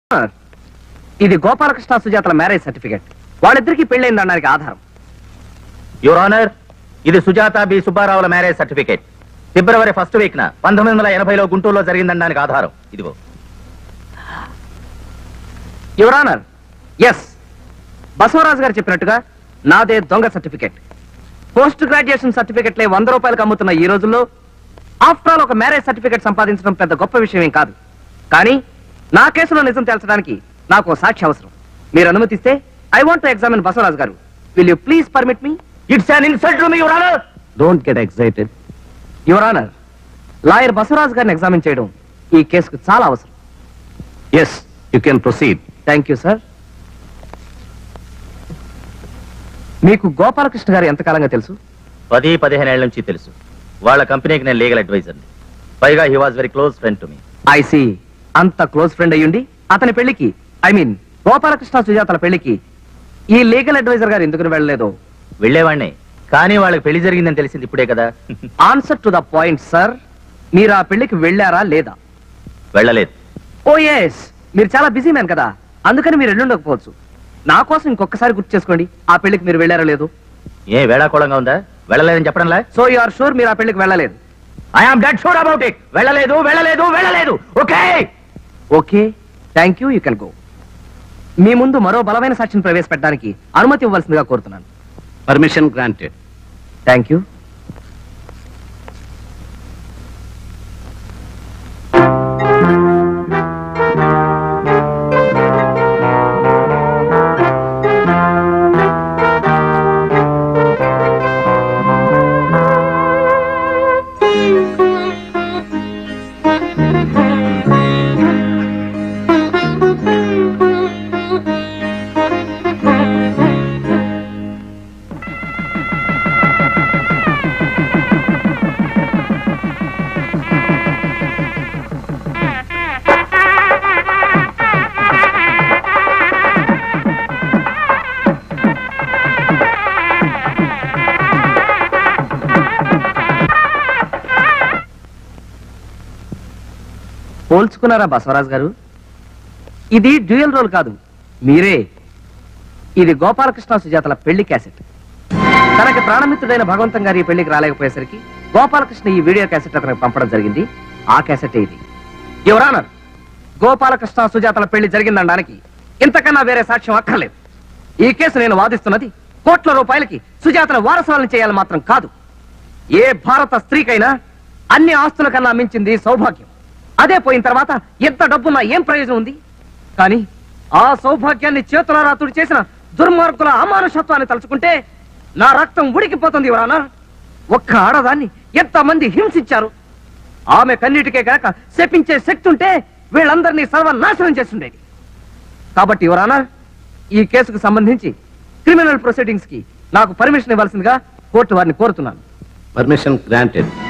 ఇది Gopalakrishna సుజాతల marriage certificate వాళ్ళిద్దరికి పెళ్ళైంది అనడానికి ఆధారం యువర్ ఆనర్ ఇది సుజాత బి సుబ్బారావుల marriage certificate February first week న పంతొమ్మిది వందల ఎనభైలో గుంటూరులో జరిగిందనడానికి ఆధారం ఇదిగో యువర్ ఆనర్ ఎస్ బసవరాజు గారు చెప్పినట్టుగా నాదే దొంగ సర్టిఫికెట్ పోస్ట్ గ్రాడ్యుయేషన్ సర్టిఫికెట్లే వంద రూపాయలకు అమ్ముతున్న ఈ రోజుల్లో ఆఫ్టర్ ఆల్ ఒక మ్యారేజ్ సర్టిఫికెట్ సంపాదించడం పెద్ద గొప్ప విషయం ఏం కాదు కానీ నా కేసులో నిజం తేల్చడానికి నాకు ఓ సాక్షి అవసరం మీరు అనుమతిస్తే I want to examine Basavaraju garu will you please permit me it's an insult to me your honour don't get excited your honour lawyer Basavaraju గారిని ఎగ్జామిన్ చేయడం ఈ కేసుకు చాలా అవసరం yes you can proceed thank you sir మీకు గోపాలకృష్ణ గారు ఎంతకాలంగా తెలుసు పది పదిహేను ఏళ్ల నుంచి తెలుసు వాళ్ళ కంపెనీకి నేను లీగల్ అడ్వైజర్ పైగా he was very close friend to me I see అంత క్లోజ్ ఫ్రెండ్ అయ్యుండి అతని పెళ్లికి ఐ మీన్ గోపాలకృష్ణ సుజాతల పెళ్లికి ఈ లీగల్ అడ్వైజర్ గారు ఎందుకు వెళ్ళలేదో వెళ్ళేవాడిని కానీ వాళ్ళకి పెళ్లి జరిగిందని తెలిసింది ఇప్పుడే కదా answer to the point sir మీరు ఆ పెళ్లికి వెళ్ళారా లేదా వెళ్ళలేదు ఓ ఎస్ మీరు చాలా బిజీ మ్యాన్ కదా అందుకని మీరు వెళ్ళుండకపోవచ్చు నా కోసం ఇంకొకసారి గుర్తు చేసుకోండి ఆ పెళ్లికి మీరు వెళ్ళారా లేదు ఏ వేళాకోళంగా ఉందా వెళ్ళలేదని చెప్పడంలా సో యు ఆర్ షూర్ మీరు ఆ పెళ్లికి వెళ్ళలేదు I am dead sure about it వెళ్ళలేదు వెళ్ళలేదు వెళ్ళలేదు okay okay thank you you can go మీ ముందు మరో బలమైన సాక్షిని ప్రవేశపెట్టడానికి అనుమతి ఇవ్వాల్సిందిగా కోరుతున్నాను పర్మిషన్ గ్రాంటెడ్ థ్యాంక్ యూ పోల్చుకున్నారా బసవరాజ్ గారు ఇది డ్యూయల్ రోల్ కాదు మీరే ఇది గోపాలకృష్ణ సుజాతల పెళ్లి క్యాసెట్ తనకి ప్రాణమిత్రుడైన భగవంతం గారి ఈ పెళ్లికి రాలేకపోయేసరికి గోపాలకృష్ణ ఈ వీడియో క్యాసెట్ అతనికి పంపడం జరిగింది ఆ క్యాసెట్ ఇది యువరానర్ గోపాలకృష్ణ సుజాతల పెళ్లి జరిగిందనడానికి ఇంతకన్నా వేరే సాక్ష్యం అక్కర్లేదు ఈ కేసు నేను వాదిస్తున్నది కోట్ల రూపాయలకి సుజాతను వారసులను చేయాలి మాత్రం కాదు ఏ భారత స్త్రీకైనా అన్ని ఆస్తుల కన్నా మించింది సౌభాగ్యం అదే పోయిన తర్వాత ఎంత డబ్బున్నా ఏం ప్రయోజనం ఉంది కానీ ఆ సౌభాగ్యాన్ని చేతులారా తుడి చేసిన దుర్మార్గుల అమానుషత్వాన్ని తలుచుకుంటే నా రక్తం ఉడికిపోతుంది యువరానా ఒక్క ఆడదాన్ని ఎంతమంది హింసించారు ఆమె కన్నిటికే గాక శపించే శక్తి ఉంటే వీళ్ళందరినీ సర్వనాశనం చేస్తుండేది కాబట్టి యువరానా ఈ కేసుకు సంబంధించి క్రిమినల్ ప్రొసీడింగ్స్ కి నాకు పర్మిషన్ ఇవ్వాల్సిందిగా కోర్టు వారిని కోరుతున్నాను పర్మిషన్ గ్రాంటెడ్